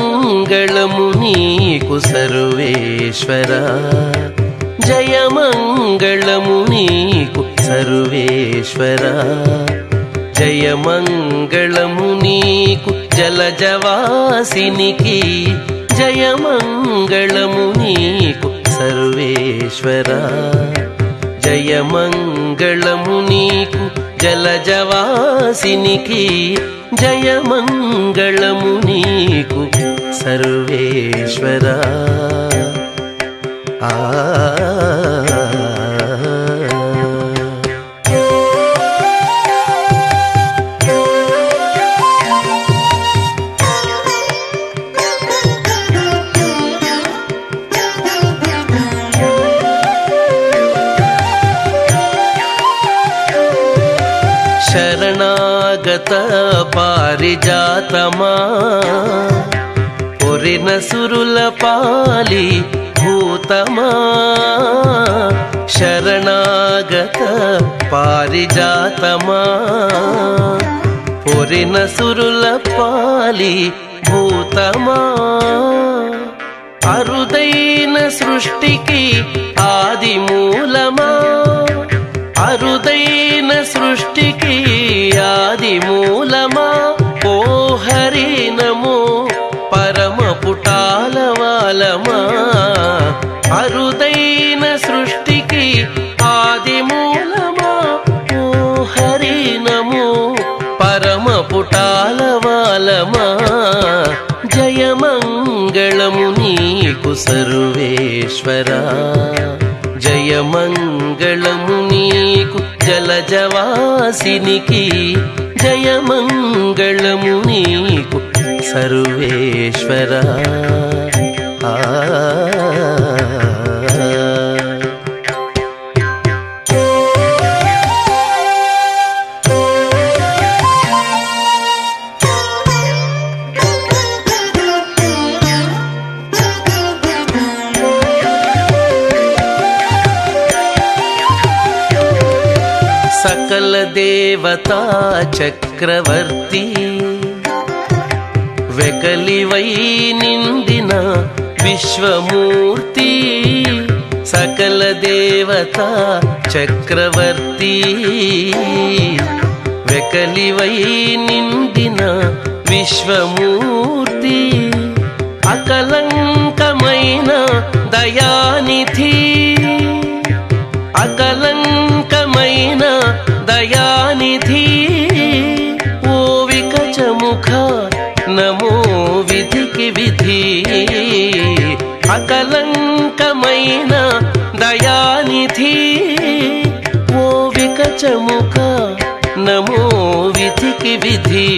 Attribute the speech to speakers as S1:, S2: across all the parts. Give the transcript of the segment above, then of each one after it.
S1: జయమంగళము నీకు సర్వేశ్వర జయమంగళము నీకు సర్వేశ్వర జయమంగళము నీకు జలజవాసినికి జయమంగళము నీకు సర్వేశ్వర జయమంగళము నీకు జలజవాసినికి జయమంగళము నీకు సర్వేశ్వర ఆ శరణాగత పారిజాతమా పొరిన సురుల పాలి భూతమా శరణాగత పారిజాతమా పొరిన సురుల పాలి భూతమా అరుదైన సృష్టికి ఆది మూలమా అరుదైన సృష్టికి ఆది మూలమా ఓ హరి నమో పరమ పుటాల వాలమా అరుదైన సృష్టికి ఆది మూలమా ఓ హరి నమో పరమ పుటాల వాలమా జయమంగళము నీకు సర్వేశ్వరా జయమంగళము నీకు జలజవాసినికి జయమంగళము నీకు సర్వేశ్వర ఆ సకల దేవతా చక్రవర్తి వెకలివై నిండిన విశ్వమూర్తి సకల దేవతా చక్రవర్తి వెకలివై నిండిన విశ్వమూర్తి అకలంకమైన దయానిధి అకలంకమైన దయానిధి ఓ వికచముఖ నమో విధికి విధి అకలంకమైన దయానిధి ఓ వికచముఖ నమో విధికి విధి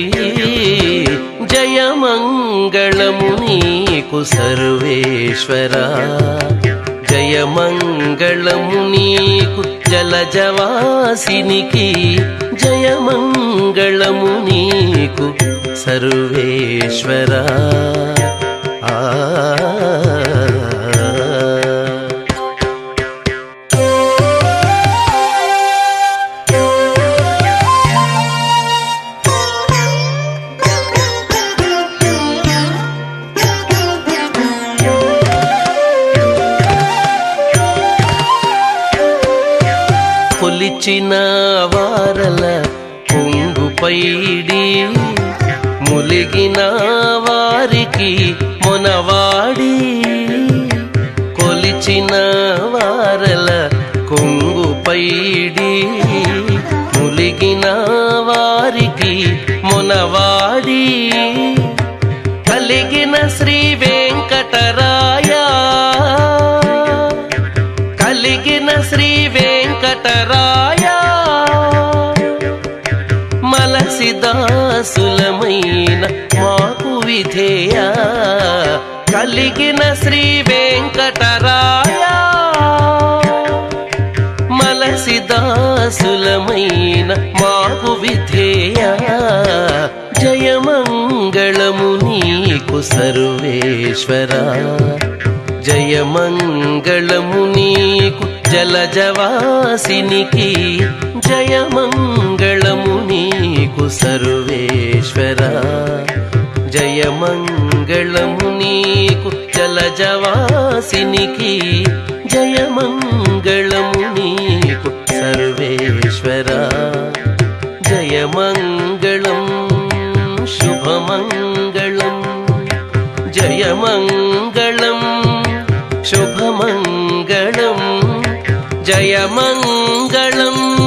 S1: జయమంగళము నీకు సర్వేశ్వరా జయమంగళము నీకు జలజవాసినికి జయమంగళము నీకు సర్వేశ్వర ఆ కొలిచిన వారల పొంగు పైడి ములిగిన వారికి మొనవాడి కొలిచిన వారల కొంగు పైడి ములిగిన వారికి మొనవాడి కలిగిన శ్రీ వెంకటరాయ కలిగిన శ్రీ వెంకటరాయ మలసిదాసులమైన మాకు విధేయ కలిగిన శ్రీ వెంకటరాయ మలసిదాసులమైన మాకు విధేయ జయమంగళము నీకు సర్వేశ్వరా జయమంగళము నీకు జలజవాసినికి జయమంగళము నీకు సర్వేశ్వర జయమంగళము మంగళము నీకు జలజవాసినికి జయమంగళము నీకు సర్వేశ్వరా జయమంగళం శుభమంగళం జయమంగళం శుభమంగళం జయమంగళం